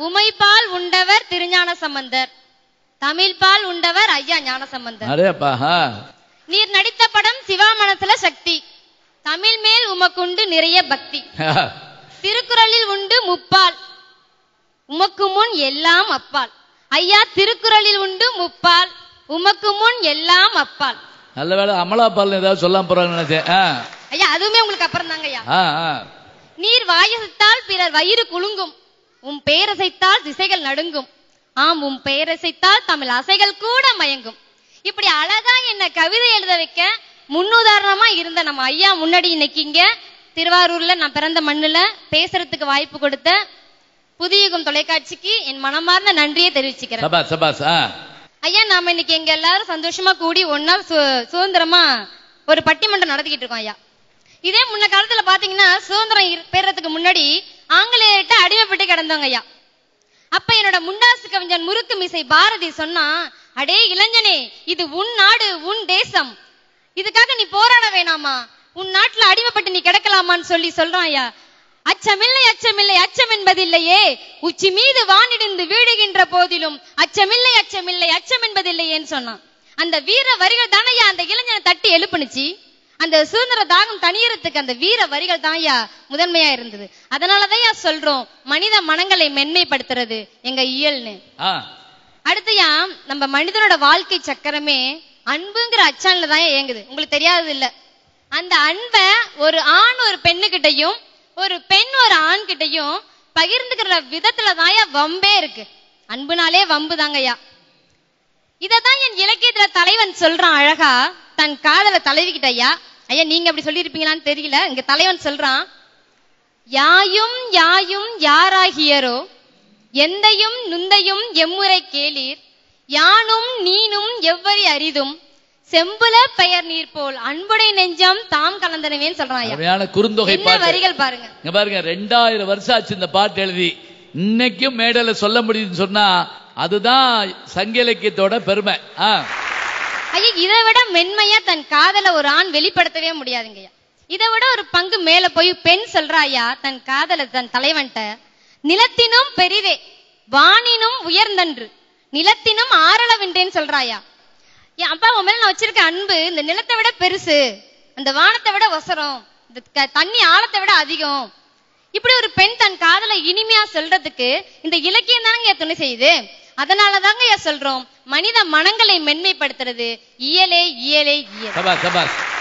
உமைப்பால் உண்டவர் திருஞான சம்பந்தர் தமிழ்பால் உண்டவர் ஐயா ஞான சம்பந்தர் அரேப்பா ஆ. நீர் நடித்த படம் சிவா மனசுல சக்தி தமிழ் மேல் உமக்குண்டு நிறைய பக்தி திருக்குறளில் உண்டு முப்பால் உமக்கு முன் எல்லாம் அப்பால் ஐயா திருக்குறளில் உண்டு முப்பால் உமக்கு முன் எல்லாம் அப்பால் நல்ல வேளை அமலா பால் ஏதாவது சொல்லாம போறாங்கன்னு நினைச்சேன் ஆ. ஐயா அதுவுமே உங்களுக்கு அப்புறம் தாங்க ஐயா ஆ, ஆ. நீர் வாயசைத்தால் பிறர் வயிறு குலுங்கும் உம் பேரசைத்தால் திசைகள் நடுங்கும் ஆம் உம் பேரசைத்தால் தமிழ் அசைகள் கூட மயங்கும் இப்படி அழகா என்ன கவிதை எழுத வைக்க முன்னுதாரணமா இருந்த நம்ம ஐயா முன்னாடி இன்னைக்கு இங்க திருவாரூர்ல நான் பிறந்த மண்ணுல பேசுறதுக்கு வாய்ப்பு கொடுத்த புதியுகம் தொலைக்காட்சிக்கு என் மனமார்ந்த நன்றியை தெரிவிச்சுக்கிறேன் சபாஸ் சபாஸ் ஆ. ஐயா நாம இன்னைக்கு எங்க எல்லாரும் சந்தோஷமா கூடி ஒன்னா சு- சுதந்திரமா ஒரு பட்டிமன்றம் நடத்திக்கிட்டு இருக்கோம் ஐயா இதே முன்ன காலத்துல பாத்தீங்கன்னா சுதந்திரம் இரு- பெறறதுக்கு முன்னாடி ஆங்கிலேயர்கிட்ட அடிமைப்பட்டு கிடந்தவங்க ஐயா அப்ப என்னோட முண்டாசு கவிஞன் முறுக்கு மிசை பாரதி சொன்னா அடே இளைஞனே இது உன் நாடு உன் தேசம் இதுக்காக நீ போராட வேணாமா உன் நாட்டுல அடிமைப்பட்டு நீ கிடக்கலாமான்னு சொல்லி சொல்றான் ஐயா அச்சமில்லை அச்சமில்லை அச்சம் என்பதில்லையே உச்சி மீது வானிடிந்து வீழுகின்ற போதிலும் அச்சமில்லை அச்சமில்லை அச்சம் என்பதில்லையேன்னு சொன்னான் அந்த வீர வரிகள் தானையா அந்த இளைஞனை தட்டி எழுப்புனுச்சு அந்த சுதந்திர தாகம் தனியறதுக்கு அந்த வீர வரிகள் தான்யா முதன்மையா இருந்தது அதனாலதான் சொல்றோம் மனித மனங்களை மென்மைப்படுத்துறது எங்க இயல்னு ஆ. அடுத்துயா நம்ம மனிதனோட வாழ்க்கை சக்கரமே அன்புங்கிற அச்சான்ல தான் இயங்குது உங்களுக்கு தெரியாது இல்ல அந்த அன்பை ஒரு ஆண் ஒரு பெண்ணுகிட்டயும் ஒரு பெண் ஒரு ஆண் கிட்டயும் பகிர்ந்துக்கிற விதத்துல தான்யா வம்பே இருக்கு அன்புனாலே வம்பு தாங்கய்யா இததான் என் இலக்கியத்துல தலைவன் சொல்றான் அழகா தன் காதல தலைவிக்கிட்ட ஐயா ஐயா நீங்க அப்படி சொல்லியிருப்பீங்களான்னு தெரியல இங்க தலைவன் சொல்றான் யாயும் யாயும் யாராகியரோ எந்தையும் நுந்தையும் எம்முறை கேளீர் யானும் நீனும் எவ்வரி அரிதும் செம்புல பெயர் நீர் போல் அன்புடை நெஞ்சம் தாம் கலந்தனவேன்னு சொல்றான் ஐயா அருமையான குறுந்தொகை என்ன பாட்டு வரிகள் பாருங்க இங்க பாருங்க ரெண்டாயிரம் வருஷம் ஆச்சு இந்த பாட்டு எழுதி இன்னைக்கும் மேடையில சொல்ல முடியுதுன்னு சொன்னா அதுதான் சங்க இலக்கியத்தோட பெருமை ஆ. ஐயா இதை விட மென்மையா தன் காதல ஒரு ஆண் வெளிப்படுத்தவே முடியாதுங்கய்யா இதை விட ஒரு பங்கு மேல போய் பெண் சொல்றா ஐயா தன் காதல தன் தலைவன்ட்ட நிலத்தினும் பெரிதே வானினும் உயர்ந்தன்று நிலத்தினும் ஆரளவின்றேன்னு சொல்றாயா என் அப்பா உன் மேல நான் வச்சிருக்க அன்பு இந்த நிலத்தை விட பெருசு அந்த வானத்தை விட ஒசரம் இந்த க- தண்ணி ஆழத்தை விட அதிகம் இப்படி ஒரு பெண் தன் காதலை இனிமையா சொல்றதுக்கு இந்த இலக்கியம் தானங்க துணை செய்யுது அதனாலதாங்க ஐயா சொல்றோம் மனித மனங்களை மென்மைப்படுத்துறது இயலே இயலே இயல் சபாஸ் சபாஸ்